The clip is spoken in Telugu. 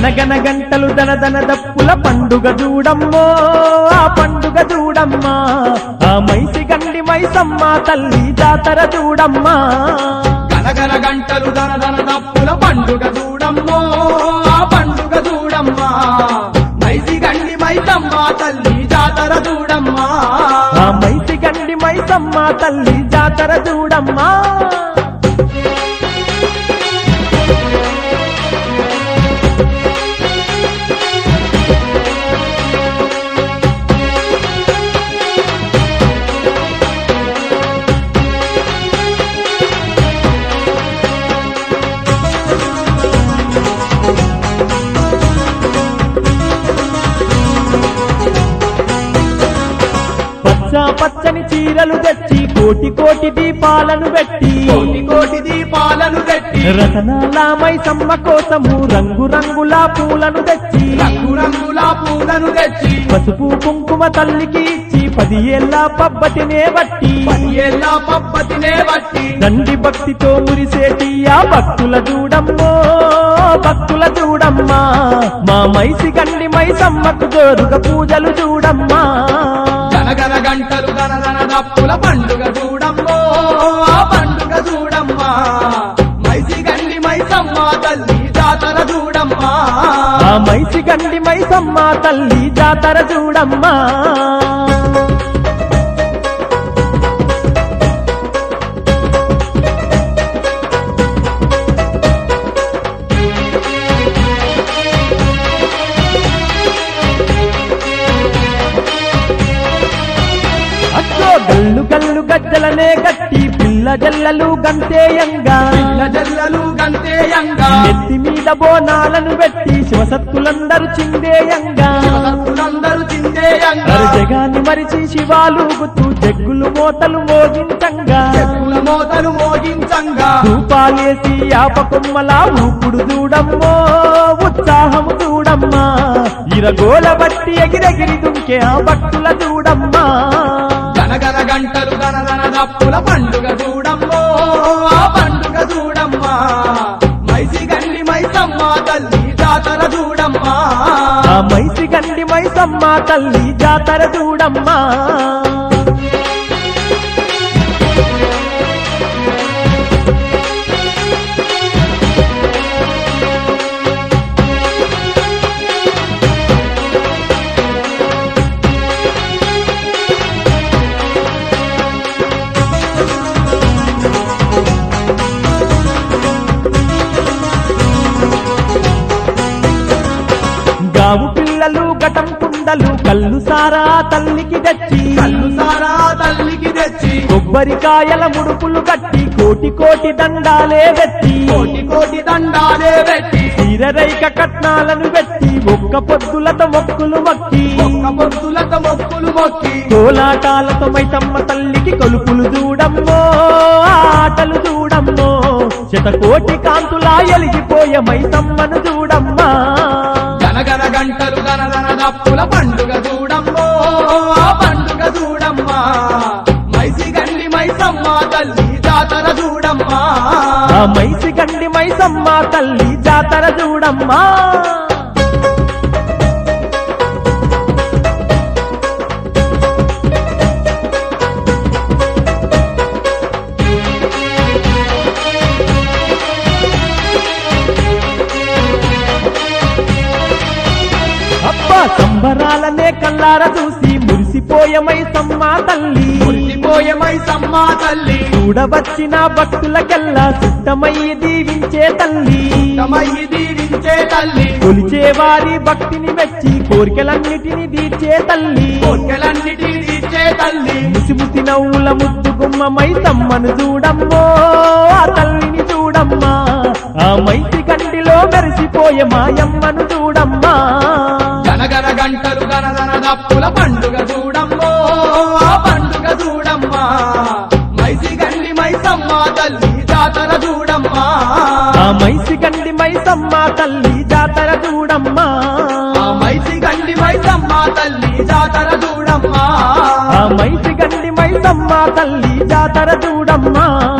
గనగన గంటలు దనదన దప్పుల పండుగ చూడమ్మో ఆ పండుగ చూడమ్మా ఆ మైసి గండి మైసమ్మ తల్లి జాతర చూడమ్మా గనగన గంటలు దన దన దప్పుల పండుగ చూడమ్మో ఆ పండుగ చూడమ్మా మైసి గండి మైసమ్మ తల్లి జాతర చూడమ్మా ఆ మైసి గండి మైసమ్మ తల్లి జాతర చూడమ్మా పచ్చ పచ్చని చీరలు తెచ్చి కోటి కోటి దీపాలను పెట్టి కోటి కోటి దీపాలను పెట్టి రతనాల మైసమ్మ కోసము రంగు రంగుల పూలను తెచ్చి రంగు రంగుల పూలను తెచ్చి పసుపు కుంకుమ తల్లికి ఇచ్చి పది ఏళ్ళ పబ్బతినే బట్టి ఏళ్ళ పబ్బతినే బట్టి దండి భక్తితో మురిసేటి ఆ భక్తుల చూడమ్మో భక్తుల చూడమ్మా మా మైసి గండి మైసమ్మకు జోరుగా పూజలు చూడమ్మా గనగన గంటలు గన గన దప్పుల పండుగ చూడమ్మో ఆ పండుగ చూడమ్మా మైసి గండి మైసమ్మ తల్లి జాతర చూడమ్మా ఆ మైసి గండి మైసమ్మ తల్లి జాతర చూడమ్మా అచ్చో గల్లు గల్లు గజ్జలనే గట్టి పిల్ల జల్లలు గంతేయంగా పిల్ల జల్లలు గంతేయంగా నెత్తి మీద బోనాలను పెట్టి శివసత్తులందరూ చిందేయంగా అందరూ చిందేయంగా అరు జగాన్ని మరిచి శివాలు గుత్తు జగ్గులు మోతలు మోగించంగా చెప్పుల మోతలు మోగించంగా రూపాలేసి ఆపకొమ్మలా ఊపుడు చూడమ్మో ఉత్సాహము చూడమ్మా ఇరగోల బట్టి ఎగిరెగిరి దుంకే ఆ భక్తుల చూడమ్మా గనగన గంటలు గన గన దప్పుల పండుగ చూడమ్మో ఆ పండుగ చూడమ్మా మైసి గండి మైసమ్మ తల్లి జాతర చూడమ్మా ఆ మైసి గండి మైసమ్మ తల్లి జాతర చూడమ్మా గావు పిల్లలు గటం కుండలు కళ్ళు సారా తల్లికి తెచ్చి కళ్ళు సారా తల్లికి తెచ్చి కొబ్బరికాయల ముడుపులు కట్టి కోటి కోటి దండాలే వెట్టి కోటి కోటి దండాలే పెట్టి చీరరైక కట్నాలను పెట్టి ఒక్క పొద్దులతో మొక్కులు మొక్కి ఒక్క పొద్దులతో మొక్కులు మొక్కి కోలాటాలతో మైతమ్మ తల్లికి కొలుపులు చూడమ్మో ఆటలు చూడమ్మో శతకోటి కాంతులా ఎలిగిపోయే మైతమ్మను చూడమ్మా గనగన గంటలు గన గన దప్పుల పండుగ చూడమ్మో ఆ పండుగ చూడమ్మా మైసి గండి మైసమ్మ తల్లి జాతర చూడమ్మా ఆ మైసి గండి మైసమ్మ తల్లి జాతర చూడమ్మా అబ్బా సంబరాలనే కల్లార చూసి మురిసిపోయే మైసమ్మ తల్లి మురిసిపోయే మైసమ్మ తల్లి చూడవచ్చిన భక్తులకెల్లా సిద్ధమయ్యి దీవించే తల్లి తమయ్యి దీవించే తల్లి కొలిచే వారి భక్తిని మెచ్చి కోరికలన్నిటిని తీర్చే తల్లి కోర్కెలన్నిటి తీర్చే తల్లి ముసి ముసి నవ్వుల ముద్దు గుమ్మ మైసమ్మను చూడమ్మో ఆ తల్లిని చూడమ్మా ఆ మైసి కంటిలో మెరిసిపోయే మాయమ్మను చూడమ్మా గనగన గంటలు గన గన దప్పుల పండుగ చూడమ్మో ఆ పండుగ చూడమ్మా మైసి గండి మైసమ్మ తల్లి జాతర చూడమ్మా ఆ మైసి గండి మైసమ్మ తల్లి జాతర చూడమ్మా ఆ మైసి గండి మైసమ్మ తల్లి జాతర చూడమ్మా ఆ మైసి గండి మైసమ్మ తల్లి జాతర చూడమ్మా